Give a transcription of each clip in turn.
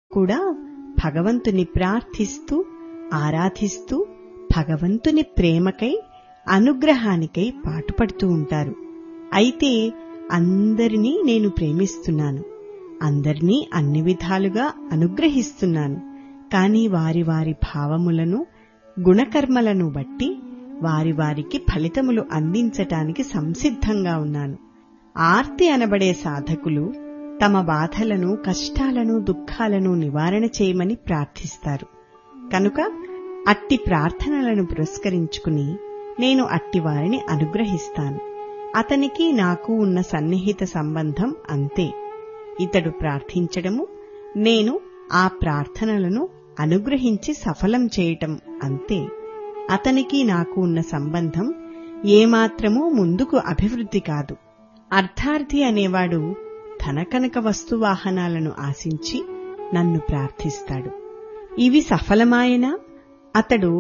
కూడా భగవంతుని ప్రార్థిస్తూ ఆరాధిస్తూ భగవంతుని ప్రేమకై అనుగ్రహానికై పాటుపడుతూ ఉంటారు అయితే అందరినీ నేను ప్రేమిస్తున్నాను అందరినీ అన్ని విధాలుగా అనుగ్రహిస్తున్నాను కాని వారి వారి భావములను గుణకర్మలను బట్టి వారి వారికి ఫలితములు అందించటానికి సంసిద్ధంగా ఉన్నాను ఆర్తి అనబడే సాధకులు తమ బాధలను కష్టాలను దుఃఖాలను నివారణ చేయమని ప్రార్థిస్తారు కనుక అట్టి ప్రార్థనలను పురస్కరించుకుని నేను అట్టి వారిని అనుగ్రహిస్తాను అతనికి నాకు ఉన్న సన్నిహిత సంబంధం అంతే ఇతడు ప్రార్థించడము నేను ఆ ప్రార్థనలను అనుగ్రహించి సఫలం చేయటం అంతే అతనికి నాకు ఉన్న సంబంధం ఏమాత్రమూ ముందుకు అభివృద్ధి కాదు అర్థార్థి అనేవాడు ధనకనక వస్తువాహనాలను ఆశించి నన్ను ప్రార్థిస్తాడు ఇవి సఫలమాయనా అతడు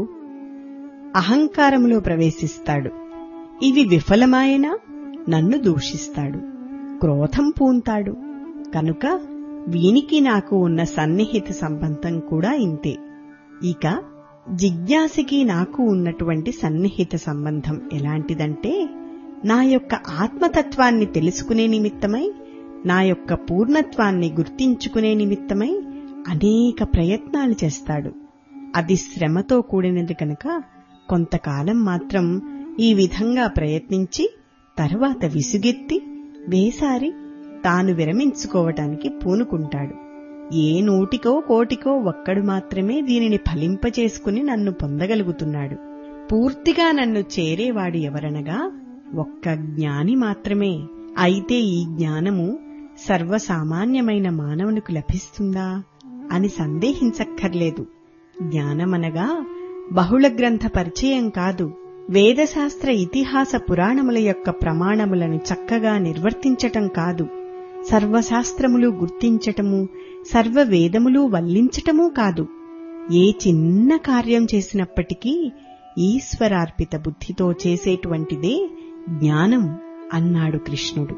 అహంకారములో ప్రవేశిస్తాడు ఇవి విఫలమాయనా నన్ను దూషిస్తాడు క్రోధం పూంతాడు కనుక వీనికి నాకు ఉన్న సన్నిహిత సంబంధం కూడా ఇంతే ఇక జిజ్ఞాసికి నాకు ఉన్నటువంటి సన్నిహిత సంబంధం ఎలాంటిదంటే నా యొక్క ఆత్మతత్వాన్ని తెలుసుకునే నిమిత్తమై నా యొక్క పూర్ణత్వాన్ని గుర్తించుకునే నిమిత్తమై అనేక ప్రయత్నాలు చేస్తాడు అది శ్రమతో కూడినది కనుక కొంతకాలం మాత్రం ఈ విధంగా ప్రయత్నించి తర్వాత విసుగెత్తి వేసారి తాను విరమించుకోవటానికి పూనుకుంటాడు ఏ నూటికో కోటికో ఒక్కడు మాత్రమే దీనిని ఫలింపచేసుకుని నన్ను పొందగలుగుతున్నాడు పూర్తిగా నన్ను చేరేవాడు ఎవరనగా ఒక్క జ్ఞాని మాత్రమే అయితే ఈ జ్ఞానము సర్వసామాన్యమైన మానవునికి లభిస్తుందా అని సందేహించక్కర్లేదు జ్ఞానమనగా బహుళ గ్రంథ పరిచయం కాదు వేదశాస్త్ర ఇతిహాస పురాణముల యొక్క ప్రమాణములను చక్కగా నిర్వర్తించటం కాదు సర్వశాస్త్రములు గుర్తించటము సర్వవేదములు వల్లించటమూ కాదు ఏ చిన్న కార్యం చేసినప్పటికీ ఈశ్వరార్పిత బుద్ధితో చేసేటువంటిదే జ్ఞానం అన్నాడు కృష్ణుడు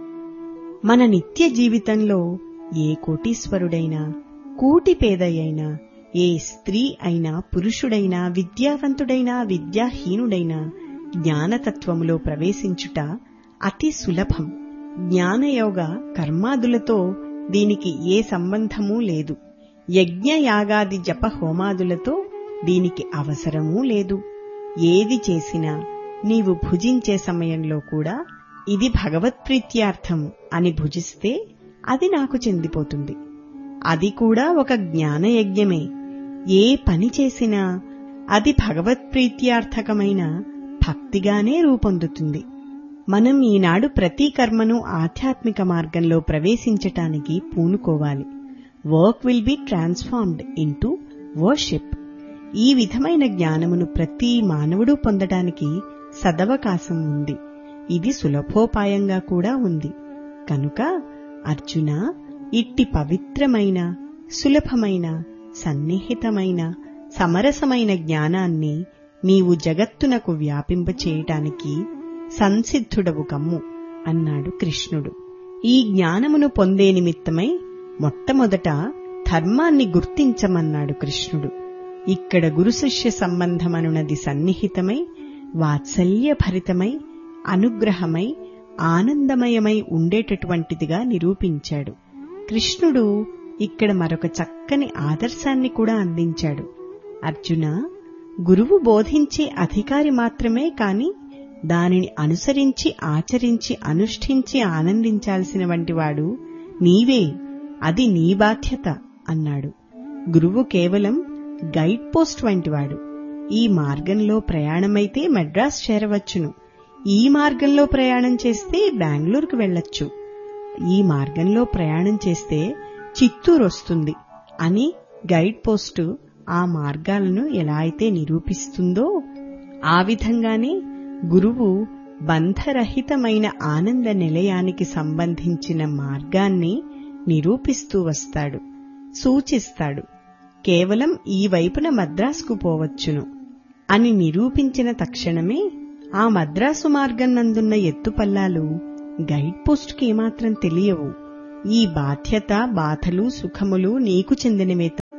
మన నిత్య జీవితంలో ఏ కోటీశ్వరుడైనా కూటి పేదయైనా ఏ స్త్రీ అయినా పురుషుడైనా విద్యావంతుడైనా విద్యాహీనుడైనా జ్ఞానతత్వములో ప్రవేశించుట అతి సులభం జ్ఞానయోగ కర్మాదులతో దీనికి ఏ సంబంధమూ లేదు యజ్ఞయాగాది జప హోమాదులతో దీనికి అవసరమూ లేదు ఏది చేసినా నీవు భుజించే సమయంలో కూడా ఇది భగవత్ప్రీత్యార్థం అని భుజిస్తే అది నాకు చెందిపోతుంది అది కూడా ఒక జ్ఞానయజ్ఞమే ఏ పని చేసినా అది భగవత్ప్రీత్యార్థకమైన భక్తిగానే రూపొందుతుంది మనం ఈనాడు ప్రతి కర్మను ఆధ్యాత్మిక మార్గంలో ప్రవేశించటానికి పూనుకోవాలి work will be transformed into worship ఈ విధమైన జ్ఞానమును ప్రతి మానవుడు పొందడానికి సదవకాశం ఉంది ఇది సులభోపాయంగా కూడా ఉంది కనుక అర్జున ఇట్టి పవిత్రమైన సులభమైన సన్నిహితమైన సమరసమైన జ్ఞానాన్ని నీవు జగత్తునకు వ్యాపింపచేయటానికి సంసిద్ధుడవు కమ్ము అన్నాడు కృష్ణుడు ఈ జ్ఞానమును పొందే నిమిత్తమై మొట్టమొదట ధర్మాన్ని గుర్తించమన్నాడు కృష్ణుడు ఇక్కడ గురు శిష్య సంబంధమనున్నది సన్నిహితమై వాత్సల్యభరితమై అనుగ్రహమై ఆనందమయమై ఉండేటటువంటిదిగా నిరూపించాడు కృష్ణుడు ఇక్కడ మరొక చక్కని ఆదర్శాన్ని కూడా అందించాడు అర్జున గురువు బోధించే అధికారి మాత్రమే కాని దానిని అనుసరించి ఆచరించి అనుష్ఠించి ఆనందించాల్సిన వంటివాడు నీవే అది నీ బాధ్యత అన్నాడు గురువు కేవలం గైడ్ పోస్ట్ వంటివాడు ఈ మార్గంలో ప్రయాణమైతే మెడ్రాస్ చేరవచ్చును ఈ మార్గంలో ప్రయాణం చేస్తే బెంగళూరుకు వెళ్లొచ్చు ఈ మార్గంలో ప్రయాణం చేస్తే చిత్తూరు వస్తుంది అని గైడ్ పోస్టు ఆ మార్గాలను ఎలా అయితే నిరూపిస్తుందో ఆ విధంగానే గురువు బంధరహితమైన ఆనంద నిలయానికి సంబంధించిన మార్గాన్ని నిరూపిస్తూ వస్తాడు సూచిస్తాడు కేవలం ఈ వైపున మద్రాసుకు పోవచ్చును అని నిరూపించిన తక్షణమే ఆ మద్రాసు మార్గం నందున్న ఎత్తుపల్లాలు గైడ్ పోస్టుకి ఏమాత్రం తెలియవు ఈ బాధ్యత బాధలు సుఖములు నీకు చెందినవే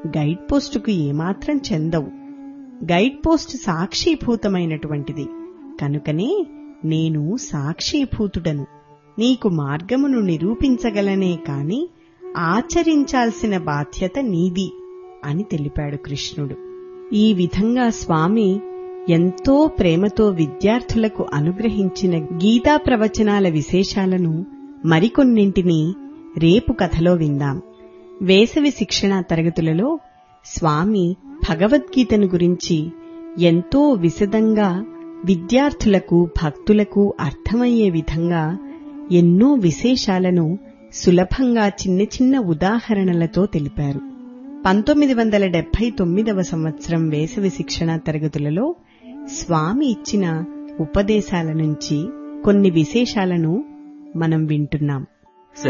గైడ్ పోస్టుకు ఏమాత్రం చెందవు గైడ్ పోస్ట్ సాక్షీభూతమైనటువంటిది కనుకనే నేను సాక్షీభూతుడను నీకు మార్గమును నిరూపించగలనే కాని ఆచరించాల్సిన బాధ్యత నీది అని తెలిపాడు కృష్ణుడు ఈ విధంగా స్వామి ఎంతో ప్రేమతో విద్యార్థులకు అనుగ్రహించిన గీతా ప్రవచనాల విశేషాలను మరికొన్నింటిని రేపు కథలో విందాం వేసవి శిక్షణా తరగతులలో స్వామి భగవద్గీతను గురించి ఎంతో విశదంగా విద్యార్థులకు భక్తులకు అర్థమయ్యే విధంగా ఎన్నో విశేషాలను సులభంగా చిన్న చిన్న ఉదాహరణలతో తెలిపారు పంతొమ్మిది వందల డెబ్బై తొమ్మిదవ సంవత్సరం వేసవి శిక్షణా తరగతులలో స్వామి ఇచ్చిన ఉపదేశాల నుంచి కొన్ని విశేషాలను మనం వింటున్నాం